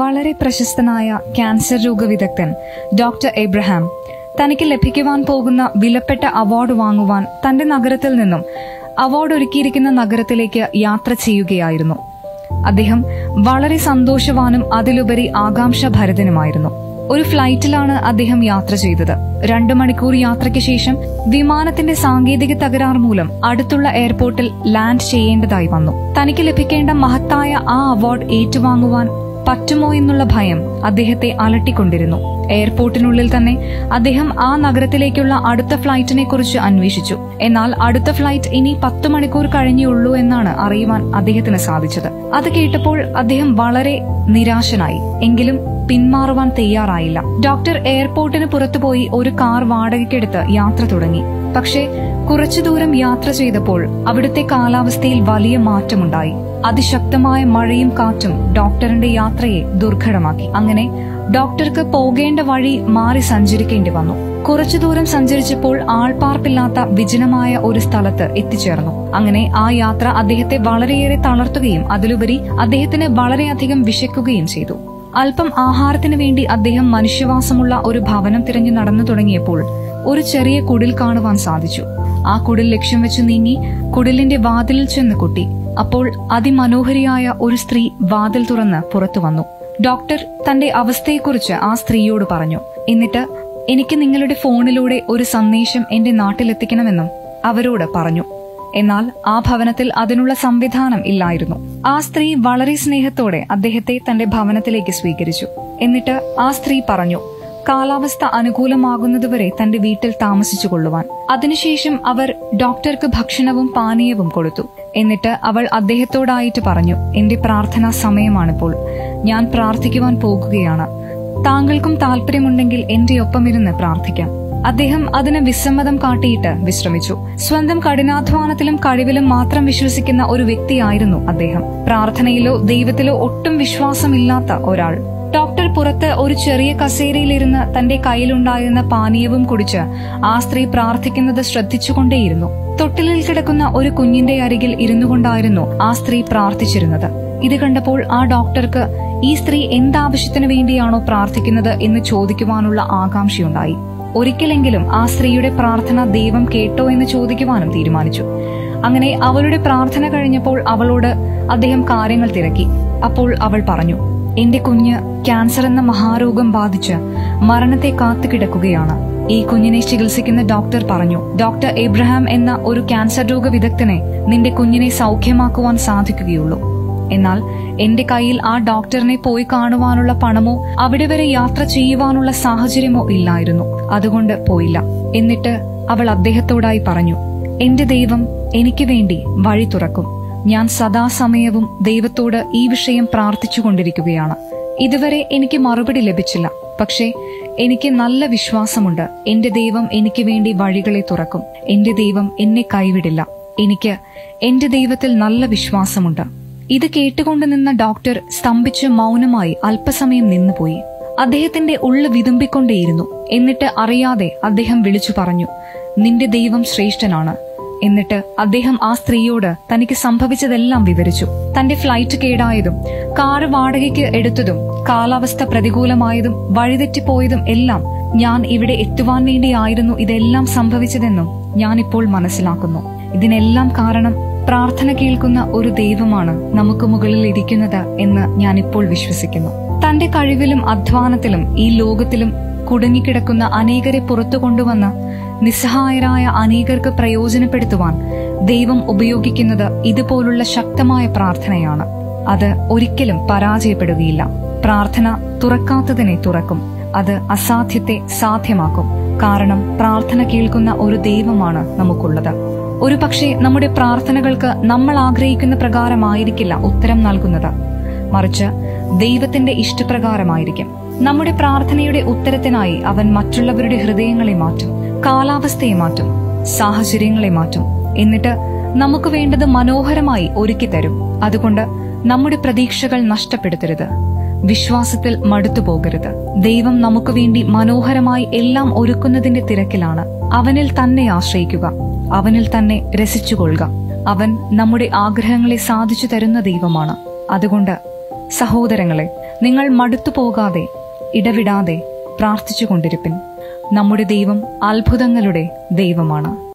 വളരെ പ്രശസ്തനായ cancer രോഗവിദഗ്ധൻ doctor Abraham തനിക്ക് ലഭിക്കുവാൻ പോകുന്ന വിലപ്പെട്ട അവാർഡ് വാങ്ങുവാൻ തന്റെ നഗരത്തിൽ നിന്നും അവാർഡ് ഒരുക്കിയിരിക്കുന്ന നഗരത്തിലേക്ക് യാത്ര ചെയ്യുകയായിരുന്നു അദ്ദേഹം വളരെ സന്തോഷവാനും അതിലുപരി ആകാംക്ഷഭരിതനുമായിരുന്നു ഒരു ഫ്ലൈറ്റിലാണ് അദ്ദേഹം യാത്ര ചെയ്തത് രണ്ടു മണിക്കൂർ യാത്രയ്ക്ക് ശേഷം വിമാനത്തിന്റെ സാങ്കേതിക തകരാർ മൂലം അടുത്തുള്ള എയർപോർട്ടിൽ ലാൻഡ് ചെയ്യേണ്ടതായി വന്നു തനിക്ക് ലഭിക്കേണ്ട മഹത്തായ ആ അവാർഡ് ഏറ്റുവാങ്ങുവാൻ പറ്റുമോ എന്നുള്ള ഭയം അദ്ദേഹത്തെ അലട്ടിക്കൊണ്ടിരുന്നു എയർപോർട്ടിനുള്ളിൽ തന്നെ അദ്ദേഹം ആ നഗരത്തിലേക്കുള്ള അടുത്ത ഫ്ലൈറ്റിനെ കുറിച്ച് അന്വേഷിച്ചു എന്നാൽ അടുത്ത ഫ്ലൈറ്റ് ഇനി പത്തു മണിക്കൂർ കഴിഞ്ഞുള്ളൂ എന്നാണ് അറിയുവാൻ അദ്ദേഹത്തിന് സാധിച്ചത് അത് കേട്ടപ്പോൾ അദ്ദേഹം വളരെ നിരാശനായി എങ്കിലും പിന്മാറുവാൻ തയ്യാറായില്ല ഡോക്ടർ എയർപോർട്ടിന് പുറത്തുപോയി ഒരു കാർ വാടകയ്ക്കെടുത്ത് യാത്ര തുടങ്ങി പക്ഷേ കുറച്ചു ദൂരം യാത്ര ചെയ്തപ്പോൾ അവിടുത്തെ കാലാവസ്ഥയിൽ വലിയ മാറ്റമുണ്ടായി അതിശക്തമായ മഴയും കാറ്റും ഡോക്ടറിന്റെ യാത്രയെ ദുർഘടമാക്കി അങ്ങനെ ഡോക്ടർക്ക് പോകേണ്ട വഴി മാറി സഞ്ചരിക്കേണ്ടി വന്നു കുറച്ചു ദൂരം സഞ്ചരിച്ചപ്പോൾ ആൾപ്പാർപ്പില്ലാത്ത വിജനമായ ഒരു സ്ഥലത്ത് എത്തിച്ചേർന്നു അങ്ങനെ ആ യാത്ര അദ്ദേഹത്തെ വളരെയേറെ തളർത്തുകയും അതിലുപരി അദ്ദേഹത്തിന് വളരെയധികം വിശക്കുകയും ചെയ്തു അല്പം ആഹാരത്തിനു വേണ്ടി അദ്ദേഹം മനുഷ്യവാസമുള്ള ഒരു ഭവനം തിരഞ്ഞു നടന്നു തുടങ്ങിയപ്പോൾ ഒരു ചെറിയ കുടിൽ കാണുവാൻ സാധിച്ചു ആ കുടിൽ ലക്ഷ്യം വെച്ച് നീങ്ങി കുടിലിന്റെ വാതിലിൽ ചെന്ന് കുട്ടി അപ്പോൾ അതിമനോഹരിയായ ഒരു സ്ത്രീ വാതിൽ തുറന്ന് പുറത്തു വന്നു ഡോക്ടർ തന്റെ അവസ്ഥയെക്കുറിച്ച് ആ സ്ത്രീയോട് പറഞ്ഞു എന്നിട്ട് എനിക്ക് നിങ്ങളുടെ ഫോണിലൂടെ ഒരു സന്ദേശം എന്റെ നാട്ടിലെത്തിക്കണമെന്നും അവരോട് പറഞ്ഞു എന്നാൽ ആ ഭവനത്തിൽ അതിനുള്ള സംവിധാനം ഇല്ലായിരുന്നു ആ സ്ത്രീ വളരെ സ്നേഹത്തോടെ അദ്ദേഹത്തെ തന്റെ ഭവനത്തിലേക്ക് സ്വീകരിച്ചു എന്നിട്ട് ആ സ്ത്രീ പറഞ്ഞു കാലാവസ്ഥ അനുകൂലമാകുന്നതുവരെ തന്റെ വീട്ടിൽ താമസിച്ചു കൊള്ളുവാൻ അതിനുശേഷം അവർ ഡോക്ടർക്ക് ഭക്ഷണവും പാനീയവും കൊടുത്തു എന്നിട്ട് അവൾ അദ്ദേഹത്തോടായിട്ട് പറഞ്ഞു എന്റെ പ്രാർത്ഥനാ സമയമാണിപ്പോൾ ഞാൻ പ്രാർത്ഥിക്കുവാൻ പോകുകയാണ് താങ്കൾക്കും താല്പര്യമുണ്ടെങ്കിൽ എന്റെ ഒപ്പമിരുന്ന് പ്രാർത്ഥിക്കാം അദ്ദേഹം അതിന് വിസമ്മതം കാട്ടിയിട്ട് വിശ്രമിച്ചു സ്വന്തം കഠിനാധ്വാനത്തിലും കഴിവിലും മാത്രം വിശ്വസിക്കുന്ന ഒരു വ്യക്തിയായിരുന്നു അദ്ദേഹം പ്രാർത്ഥനയിലോ ദൈവത്തിലോ ഒട്ടും വിശ്വാസമില്ലാത്ത ഒരാൾ ഡോക്ടർ പുറത്ത് ഒരു ചെറിയ കസേരയിലിരുന്ന് തന്റെ കയ്യിലുണ്ടായിരുന്ന പാനീയവും കുടിച്ച് ആ സ്ത്രീ പ്രാർത്ഥിക്കുന്നത് ശ്രദ്ധിച്ചുകൊണ്ടേയിരുന്നു തൊട്ടിലിൽ കിടക്കുന്ന ഒരു കുഞ്ഞിന്റെ അരികിൽ ഇരുന്നു കൊണ്ടായിരുന്നു ആ സ്ത്രീ പ്രാർത്ഥിച്ചിരുന്നത് ഇത് കണ്ടപ്പോൾ ആ ഡോക്ടർക്ക് ഈ സ്ത്രീ എന്താവശ്യത്തിനു വേണ്ടിയാണോ പ്രാർത്ഥിക്കുന്നത് എന്ന് ചോദിക്കുവാനുള്ള ആകാംക്ഷയുണ്ടായി ഒരിക്കലെങ്കിലും ആ സ്ത്രീയുടെ പ്രാർത്ഥന ദൈവം കേട്ടോ എന്ന് ചോദിക്കുവാനും തീരുമാനിച്ചു അങ്ങനെ അവളുടെ പ്രാർത്ഥന കഴിഞ്ഞപ്പോൾ അവളോട് അദ്ദേഹം കാര്യങ്ങൾ തിരക്കി അപ്പോൾ അവൾ പറഞ്ഞു എന്റെ കുഞ്ഞ് ക്യാൻസർ എന്ന മഹാരോഗം ബാധിച്ച് മരണത്തെ കാത്തുകിടക്കുകയാണ് ഈ കുഞ്ഞിനെ ചികിത്സിക്കുന്ന ഡോക്ടർ പറഞ്ഞു ഡോക്ടർ എബ്രഹാം എന്ന ഒരു ക്യാൻസർ രോഗ വിദഗ്ധനെ നിന്റെ കുഞ്ഞിനെ സൗഖ്യമാക്കുവാൻ സാധിക്കുകയുള്ളൂ എന്നാൽ എന്റെ കയ്യിൽ ആ ഡോക്ടറിനെ പോയി കാണുവാനുള്ള പണമോ അവിടെ വരെ യാത്ര ചെയ്യുവാനുള്ള സാഹചര്യമോ ഇല്ലായിരുന്നു അതുകൊണ്ട് പോയില്ല എന്നിട്ട് അവൾ അദ്ദേഹത്തോടായി പറഞ്ഞു എന്റെ ദൈവം എനിക്ക് വേണ്ടി വഴി തുറക്കും ഞാൻ സദാസമയവും ദൈവത്തോട് ഈ വിഷയം പ്രാർത്ഥിച്ചുകൊണ്ടിരിക്കുകയാണ് ഇതുവരെ എനിക്ക് മറുപടി ലഭിച്ചില്ല പക്ഷേ എനിക്ക് നല്ല വിശ്വാസമുണ്ട് എന്റെ ദൈവം എനിക്ക് വേണ്ടി വഴികളെ തുറക്കും എന്റെ ദൈവം എന്നെ കൈവിടില്ല എനിക്ക് എന്റെ ദൈവത്തിൽ നല്ല വിശ്വാസമുണ്ട് ഇത് കേട്ടുകൊണ്ട് നിന്ന ഡോക്ടർ സ്തംഭിച്ച് മൗനമായി അല്പസമയം നിന്നുപോയി അദ്ദേഹത്തിന്റെ ഉള്ളു വിതുമ്പിക്കൊണ്ടേയിരുന്നു എന്നിട്ട് അറിയാതെ അദ്ദേഹം വിളിച്ചു പറഞ്ഞു നിന്റെ ദൈവം ശ്രേഷ്ഠനാണ് എന്നിട്ട് അദ്ദേഹം ആ സ്ത്രീയോട് തനിക്ക് സംഭവിച്ചതെല്ലാം വിവരിച്ചു തന്റെ ഫ്ലൈറ്റ് കേടായതും കാറ് വാടകയ്ക്ക് എടുത്തതും കാലാവസ്ഥ പ്രതികൂലമായതും വഴിതെറ്റിപ്പോയതും എല്ലാം ഞാൻ ഇവിടെ എത്തുവാൻ വേണ്ടിയായിരുന്നു ഇതെല്ലാം സംഭവിച്ചതെന്നും ഞാനിപ്പോൾ മനസ്സിലാക്കുന്നു ഇതിനെല്ലാം കാരണം പ്രാർത്ഥന കേൾക്കുന്ന ഒരു ദൈവമാണ് നമുക്ക് മുകളിൽ ഇരിക്കുന്നത് എന്ന് ഞാനിപ്പോൾ വിശ്വസിക്കുന്നു തന്റെ കഴിവിലും അധ്വാനത്തിലും ഈ ലോകത്തിലും കുടുങ്ങിക്കിടക്കുന്ന അനേകരെ പുറത്തു കൊണ്ടുവന്ന് നിസ്സഹായരായ അനേകർക്ക് പ്രയോജനപ്പെടുത്തുവാൻ ദൈവം ഉപയോഗിക്കുന്നത് ഇതുപോലുള്ള ശക്തമായ പ്രാർത്ഥനയാണ് അത് ഒരിക്കലും പരാജയപ്പെടുകയില്ല പ്രാർത്ഥന തുറക്കാത്തതിനെ തുറക്കും അത് അസാധ്യത്തെ സാധ്യമാക്കും കാരണം പ്രാർത്ഥന കേൾക്കുന്ന ഒരു ദൈവമാണ് നമുക്കുള്ളത് ഒരു പക്ഷേ നമ്മുടെ പ്രാർത്ഥനകൾക്ക് നമ്മൾ ആഗ്രഹിക്കുന്ന പ്രകാരമായിരിക്കില്ല ഉത്തരം നൽകുന്നത് മറിച്ച് ദൈവത്തിന്റെ ഇഷ്ടപ്രകാരമായിരിക്കും നമ്മുടെ പ്രാർത്ഥനയുടെ ഉത്തരത്തിനായി അവൻ മറ്റുള്ളവരുടെ ഹൃദയങ്ങളെ മാറ്റും കാലാവസ്ഥയെ മാറ്റും സാഹചര്യങ്ങളെ മാറ്റും എന്നിട്ട് നമുക്ക് വേണ്ടത് മനോഹരമായി ഒരുക്കി തരും അതുകൊണ്ട് നമ്മുടെ പ്രതീക്ഷകൾ നഷ്ടപ്പെടുത്തരുത് വിശ്വാസത്തിൽ മടുത്തു പോകരുത് ദൈവം നമുക്ക് വേണ്ടി മനോഹരമായി എല്ലാം ഒരുക്കുന്നതിന്റെ തിരക്കിലാണ് അവനിൽ തന്നെ ആശ്രയിക്കുക അവനിൽ തന്നെ രസിച്ചുകൊള്ളുക അവൻ നമ്മുടെ ആഗ്രഹങ്ങളെ സാധിച്ചു തരുന്ന ദൈവമാണ് അതുകൊണ്ട് സഹോദരങ്ങളെ നിങ്ങൾ മടുത്തു പോകാതെ ഇടവിടാതെ പ്രാർത്ഥിച്ചുകൊണ്ടിരിപ്പിൻ നമ്മുടെ ദൈവം അത്ഭുതങ്ങളുടെ ദൈവമാണ്